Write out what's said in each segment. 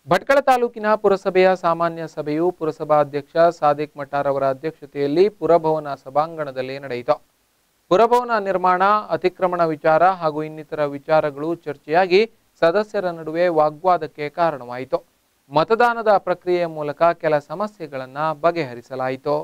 ಭಟ್ಕಳ ತಾಲೂಕಿನ ಪುರಸಭೆಯ ಸಾಮಾನ್ಯ ಸಭೆಯು ಪುರಸಭಾಧ್ಯಕ್ಷ ಸಾದಿಕ್ ಮಟ್ಟಾರ್ ಅವರ ಅಧ್ಯಕ್ಷತೆಯಲ್ಲಿ ಪುರಭವನ ಸಭಾಂಗಣದಲ್ಲಿ ನಡೆಯಿತು ಪುರಭವನ ನಿರ್ಮಾಣ ಅತಿಕ್ರಮಣ ವಿಚಾರ ಹಾಗೂ ಇನ್ನಿತರ ವಿಚಾರಗಳು ಚರ್ಚೆಯಾಗಿ ಸದಸ್ಯರ ನಡುವೆ ವಾಗ್ವಾದಕ್ಕೆ ಕಾರಣವಾಯಿತು ಮತದಾನದ ಪ್ರಕ್ರಿಯೆಯ ಮೂಲಕ ಕೆಲ ಸಮಸ್ಯೆಗಳನ್ನು ಬಗೆಹರಿಸಲಾಯಿತು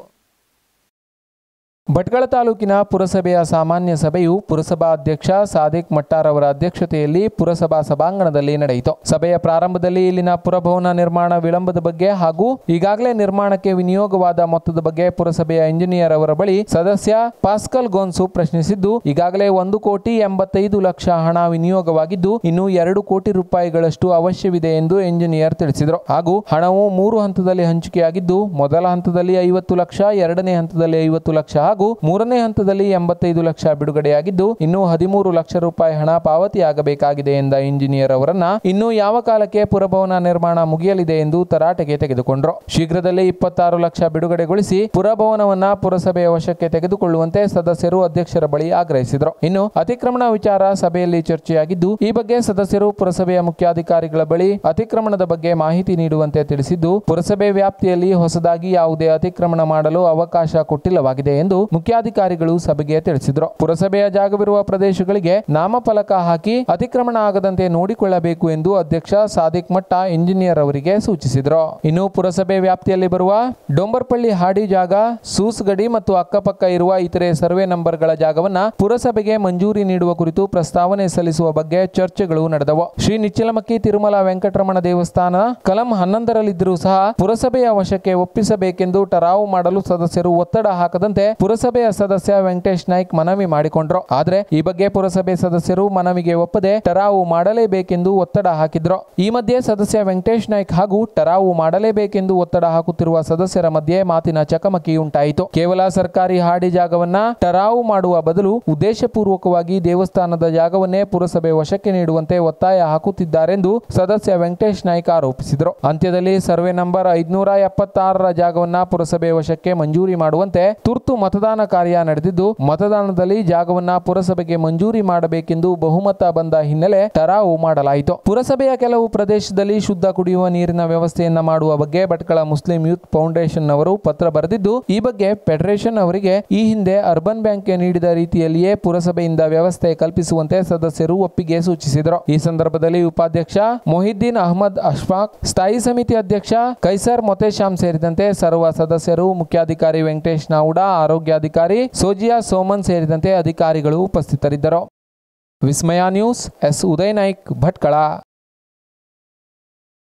ಭಟ್ಕಳ ತಾಲೂಕಿನ ಪುರಸಭೆಯ ಸಾಮಾನ್ಯ ಸಭೆಯು ಪುರಸಭಾ ಅಧ್ಯಕ್ಷ ಸಾದಿಕ್ ಮಟ್ಟಾರ್ ಅವರ ಅಧ್ಯಕ್ಷತೆಯಲ್ಲಿ ಪುರಸಭಾ ಸಭಾಂಗಣದಲ್ಲಿ ನಡೆಯಿತು ಸಭೆಯ ಪ್ರಾರಂಭದಲ್ಲಿ ಇಲ್ಲಿನ ಪುರಭವನ ನಿರ್ಮಾಣ ವಿಳಂಬದ ಬಗ್ಗೆ ಹಾಗೂ ಈಗಾಗಲೇ ನಿರ್ಮಾಣಕ್ಕೆ ವಿನಿಯೋಗವಾದ ಮೊತ್ತದ ಬಗ್ಗೆ ಪುರಸಭೆಯ ಇಂಜಿನಿಯರ್ ಅವರ ಬಳಿ ಸದಸ್ಯ ಪಾಸ್ಕಲ್ ಗೋನ್ಸು ಪ್ರಶ್ನಿಸಿದ್ದು ಈಗಾಗಲೇ ಒಂದು ಕೋಟಿ ಎಂಬತ್ತೈದು ಲಕ್ಷ ಹಣ ವಿನಿಯೋಗವಾಗಿದ್ದು ಇನ್ನು ಎರಡು ಕೋಟಿ ರೂಪಾಯಿಗಳಷ್ಟು ಅವಶ್ಯವಿದೆ ಎಂದು ಎಂಜಿನಿಯರ್ ತಿಳಿಸಿದರು ಹಾಗೂ ಹಣವು ಮೂರು ಹಂತದಲ್ಲಿ ಹಂಚಿಕೆಯಾಗಿದ್ದು ಮೊದಲ ಹಂತದಲ್ಲಿ ಐವತ್ತು ಲಕ್ಷ ಎರಡನೇ ಹಂತದಲ್ಲಿ ಐವತ್ತು ಲಕ್ಷ ಹಾಗೂ ಮೂರನೇ ಹಂತದಲ್ಲಿ ಎಂಬತ್ತೈದು ಲಕ್ಷ ಬಿಡುಗಡೆಯಾಗಿದ್ದು ಇನ್ನು ಹದಿಮೂರು ಲಕ್ಷ ರೂಪಾಯಿ ಹಣ ಪಾವತಿಯಾಗಬೇಕಾಗಿದೆ ಎಂದ ಇಂಜಿನಿಯರ್ ಅವರನ್ನ ಇನ್ನು ಯಾವ ಕಾಲಕ್ಕೆ ಪುರಭವನ ನಿರ್ಮಾಣ ಮುಗಿಯಲಿದೆ ಎಂದು ತರಾಟೆಗೆ ತೆಗೆದುಕೊಂಡರು ಶೀಘ್ರದಲ್ಲೇ ಇಪ್ಪತ್ತಾರು ಲಕ್ಷ ಬಿಡುಗಡೆಗೊಳಿಸಿ ಪುರಭವನವನ್ನ ಪುರಸಭೆಯ ವಶಕ್ಕೆ ತೆಗೆದುಕೊಳ್ಳುವಂತೆ ಸದಸ್ಯರು ಅಧ್ಯಕ್ಷರ ಬಳಿ ಆಗ್ರಹಿಸಿದರು ಇನ್ನು ಅತಿಕ್ರಮಣ ವಿಚಾರ ಸಭೆಯಲ್ಲಿ ಚರ್ಚೆಯಾಗಿದ್ದು ಈ ಬಗ್ಗೆ ಸದಸ್ಯರು ಪುರಸಭೆಯ ಮುಖ್ಯಾಧಿಕಾರಿಗಳ ಬಳಿ ಅತಿಕ್ರಮಣದ ಬಗ್ಗೆ ಮಾಹಿತಿ ನೀಡುವಂತೆ ತಿಳಿಸಿದ್ದು ಪುರಸಭೆ ವ್ಯಾಪ್ತಿಯಲ್ಲಿ ಹೊಸದಾಗಿ ಯಾವುದೇ ಅತಿಕ್ರಮಣ ಮಾಡಲು ಅವಕಾಶ ಕೊಟ್ಟಿಲ್ಲವಾಗಿದೆ ಎಂದು ಮುಖ್ಯಾಧಿಕಾರಿಗಳು ಸಭೆಗೆ ತಿಳಿಸಿದರು ಪುರಸಭೆಯ ಜಾಗವಿರುವ ಪ್ರದೇಶಗಳಿಗೆ ನಾಮಫಲಕ ಹಾಕಿ ಅತಿಕ್ರಮಣ ಆಗದಂತೆ ನೋಡಿಕೊಳ್ಳಬೇಕು ಎಂದು ಅಧ್ಯಕ್ಷ ಸಾದಿಕ್ ಮಟ್ಟ ಇಂಜಿನಿಯರ್ ಅವರಿಗೆ ಸೂಚಿಸಿದರು ಇನ್ನು ಪುರಸಭೆ ವ್ಯಾಪ್ತಿಯಲ್ಲಿ ಬರುವ ಡೊಂಬರ್ಪಳ್ಳಿ ಹಾಡಿ ಜಾಗ ಸೂಸ್ಗಡಿ ಮತ್ತು ಅಕ್ಕಪಕ್ಕ ಇರುವ ಇತರೆ ಸರ್ವೆ ನಂಬರ್ಗಳ ಜಾಗವನ್ನ ಪುರಸಭೆಗೆ ಮಂಜೂರಿ ನೀಡುವ ಕುರಿತು ಪ್ರಸ್ತಾವನೆ ಸಲ್ಲಿಸುವ ಬಗ್ಗೆ ಚರ್ಚೆಗಳು ನಡೆದವು ಶ್ರೀ ನಿಚ್ಚಲಮಕ್ಕಿ ತಿರುಮಲ ವೆಂಕಟರಮಣ ದೇವಸ್ಥಾನ ಕಲಂ ಹನ್ನೊಂದರಲ್ಲಿದ್ದರೂ ಸಹ ಪುರಸಭೆಯ ವಶಕ್ಕೆ ಒಪ್ಪಿಸಬೇಕೆಂದು ಟರಾವು ಮಾಡಲು ಸದಸ್ಯರು ಒತ್ತಡ ಹಾಕದಂತೆ ಪುರಸಭೆಯ ಸದಸ್ಯ ವೆಂಕಟೇಶ್ ನಾಯ್ಕ್ ಮನವಿ ಮಾಡಿಕೊಂಡ್ರು ಆದ್ರೆ ಈ ಬಗ್ಗೆ ಪುರಸಭೆ ಸದಸ್ಯರು ಮನವಿಗೆ ಒಪ್ಪದೆ ಟರಾವು ಮಾಡಲೇಬೇಕೆಂದು ಒತ್ತಡ ಹಾಕಿದ್ರು ಈ ಮಧ್ಯೆ ಸದಸ್ಯ ವೆಂಕಟೇಶ್ ನಾಯ್ಕ್ ಹಾಗೂ ಟರಾವು ಮಾಡಲೇಬೇಕೆಂದು ಒತ್ತಡ ಹಾಕುತ್ತಿರುವ ಸದಸ್ಯರ ಮಧ್ಯೆ ಮಾತಿನ ಚಕಮಕಿ ಉಂಟಾಯಿತು ಕೇವಲ ಸರ್ಕಾರಿ ಹಾಡಿ ಜಾಗವನ್ನ ಟರಾವು ಮಾಡುವ ಬದಲು ಉದ್ದೇಶಪೂರ್ವಕವಾಗಿ ದೇವಸ್ಥಾನದ ಜಾಗವನ್ನೇ ಪುರಸಭೆ ವಶಕ್ಕೆ ನೀಡುವಂತೆ ಒತ್ತಾಯ ಹಾಕುತ್ತಿದ್ದಾರೆಂದು ಸದಸ್ಯ ವೆಂಕಟೇಶ್ ನಾಯ್ಕ್ ಆರೋಪಿಸಿದರು ಅಂತ್ಯದಲ್ಲಿ ಸರ್ವೆ ನಂಬರ್ ಐದ್ನೂರ ಎಪ್ಪತ್ತಾರರ ಜಾಗವನ್ನ ಪುರಸಭೆ ವಶಕ್ಕೆ ಮಂಜೂರಿ ಮಾಡುವಂತೆ ತುರ್ತು ಮತದಾನ ಕಾರ್ಯ ನಡೆದಿದ್ದು ಮತದಾನದಲ್ಲಿ ಜಾಗವನ್ನ ಪುರಸಭೆಗೆ ಮಂಜೂರಿ ಮಾಡಬೇಕೆಂದು ಬಹುಮತ ಬಂದ ಹಿನ್ನೆಲೆ ಟರಾವು ಮಾಡಲಾಯಿತು ಪುರಸಭೆಯ ಕೆಲವು ಪ್ರದೇಶದಲ್ಲಿ ಶುದ್ಧ ಕುಡಿಯುವ ನೀರಿನ ವ್ಯವಸ್ಥೆಯನ್ನ ಮಾಡುವ ಬಗ್ಗೆ ಭಟ್ಕಳ ಮುಸ್ಲಿಂ ಯೂತ್ ಫೌಂಡೇಶನ್ ಅವರು ಪತ್ರ ಬರೆದಿದ್ದು ಈ ಬಗ್ಗೆ ಫೆಡರೇಷನ್ ಅವರಿಗೆ ಈ ಹಿಂದೆ ಅರ್ಬನ್ ಬ್ಯಾಂಕ್ಗೆ ನೀಡಿದ ರೀತಿಯಲ್ಲಿಯೇ ಪುರಸಭೆಯಿಂದ ವ್ಯವಸ್ಥೆ ಕಲ್ಪಿಸುವಂತೆ ಸದಸ್ಯರು ಒಪ್ಪಿಗೆ ಸೂಚಿಸಿದರು ಈ ಸಂದರ್ಭದಲ್ಲಿ ಉಪಾಧ್ಯಕ್ಷ ಮೊಹಿದ್ದೀನ್ ಅಹಮದ್ ಅಶ್ಫಾಕ್ ಸ್ಥಾಯಿ ಸಮಿತಿ ಅಧ್ಯಕ್ಷ ಕೈಸರ್ ಮೊತೇಶಾಮ್ ಸೇರಿದಂತೆ ಸರ್ವ ಸದಸ್ಯರು ಮುಖ್ಯಾಧಿಕಾರಿ ವೆಂಕಟೇಶ್ ನಾವುಡ ಆರೋಗ್ಯಾಧಿಕಾರಿ ಸೋಜಿಯಾ ಸೋಮನ್ ಸೇರಿದಂತೆ ಅಧಿಕಾರಿಗಳು ಉಪಸ್ಥಿತರಿದ್ದರು ವಿಸ್ಮಯ ನ್ಯೂಸ್ ಎಸ್ ಉದಯ್ ನಾಯ್ಕ್ ಭಟ್ಕಳ